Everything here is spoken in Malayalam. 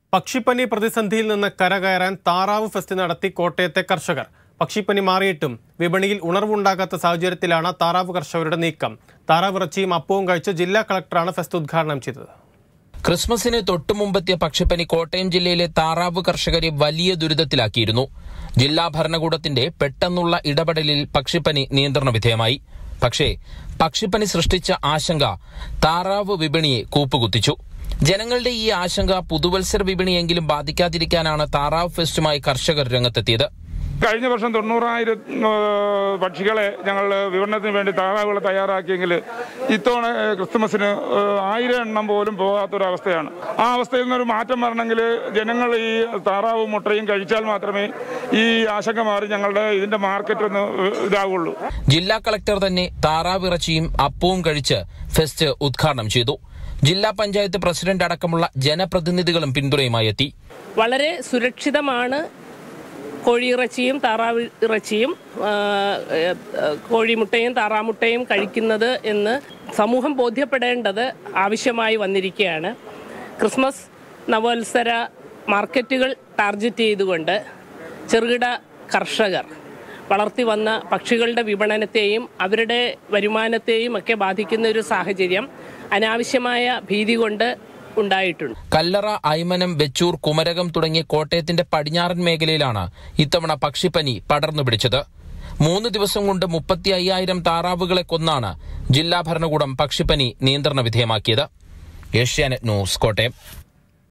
പക്ഷിപ്പനി പ്രതിസന്ധിയിൽ നിന്ന് കരകയറാൻ താറാവ് ഫെസ്റ്റ് നടത്തി കോട്ടയത്തെ കർഷകർ പക്ഷിപ്പനി മാറിയിട്ടും വിപണിയിൽ ഉണർവുണ്ടാകാത്ത സാഹചര്യത്തിലാണ് താറാവ് കർഷകരുടെ നീക്കം താറാവിറച്ചിയും അപ്പവും കഴിച്ച് ജില്ലാ കളക്ടറാണ് ഫെസ്റ്റ് ഉദ്ഘാടനം ചെയ്തത് ക്രിസ്മസിന് തൊട്ടുമുമ്പെത്തിയ പക്ഷിപ്പനി കോട്ടയം ജില്ലയിലെ താറാവ് കർഷകരെ വലിയ ദുരിതത്തിലാക്കിയിരുന്നു ജില്ലാ ഭരണകൂടത്തിന്റെ പെട്ടെന്നുള്ള ഇടപെടലിൽ പക്ഷിപ്പനി നിയന്ത്രണ വിധേയമായി പക്ഷേ പക്ഷിപ്പനി സൃഷ്ടിച്ച ആശങ്ക താറാവ് വിപണിയെ കൂപ്പുകുത്തിച്ചു ജനങ്ങളുടെ ഈ ആശങ്ക പുതുവത്സര വിപണിയെങ്കിലും ബാധിക്കാതിരിക്കാനാണ് താറാവ് ഫെസ്റ്റുമായി കർഷകർ രംഗത്തെത്തിയത് കഴിഞ്ഞ വർഷം തൊണ്ണൂറായിരം ആ, പക്ഷികളെ ഞങ്ങൾ വിപണനത്തിന് വേണ്ടി താറാവുകളെ തയ്യാറാക്കിയെങ്കിൽ ഇത്തവണ ആ, ക്രിസ്തുമസിന് ആ, ആയിരം എണ്ണം പോലും പോകാത്തൊരവസ്ഥയാണ് ആ അവസ്ഥയിൽ നിന്നൊരു മാറ്റം വരണമെങ്കിൽ ജനങ്ങൾ ഈ താറാവ് മുട്ടയും കഴിച്ചാൽ മാത്രമേ ഈ ആശങ്ക മാറി ഞങ്ങളുടെ ഇതിന്റെ മാർക്കറ്റ് ഒന്ന് ഇതാവുള്ളൂ ജില്ലാ കളക്ടർ തന്നെ താറാവിറച്ചിയും അപ്പവും കഴിച്ച് ഫെസ്റ്റ് ഉദ്ഘാടനം ചെയ്തു ജില്ലാ പഞ്ചായത്ത് പ്രസിഡന്റ് അടക്കമുള്ള ജനപ്രതിനിധികളും പിന്തുണയുമായി എത്തി വളരെ സുരക്ഷിതമാണ് കോഴിയിറച്ചിയും താറാവ് ഇറച്ചിയും ആ, ഏ, കോഴിമുട്ടയും താറാമുട്ടയും കഴിക്കുന്നത് എന്ന് സമൂഹം ബോധ്യപ്പെടേണ്ടത് ആവശ്യമായി വന്നിരിക്കുകയാണ് ക്രിസ്മസ് നവോത്സര മാർക്കറ്റുകൾ ടാർഗറ്റ് ചെയ്തുകൊണ്ട് ചെറുകിട കർഷകർ വളർത്തി വന്ന പക്ഷികളുടെ വിപണനത്തെയും അവരുടെ വരുമാനത്തെയും ഒക്കെ ബാധിക്കുന്ന ഒരു സാഹചര്യം അനാവശ്യമായ ഭീതി കൊണ്ട് ഉണ്ടായിട്ടുണ്ട് കല്ലറ ഐമനം വെച്ചൂർ കുമരകം തുടങ്ങിയ കോട്ടയത്തിന്റെ പടിഞ്ഞാറൻ മേഖലയിലാണ് ഇത്തവണ പക്ഷിപ്പനി പടർന്നു പിടിച്ചത് മൂന്ന് ദിവസം കൊണ്ട് മുപ്പത്തി അയ്യായിരം താറാവുകളെ കൊന്നാണ് ജില്ലാ ഭരണകൂടം പക്ഷിപ്പനി നിയന്ത്രണ വിധേയമാക്കിയത് ഏഷ്യാനെറ്റ് ന്യൂസ് കോട്ടയം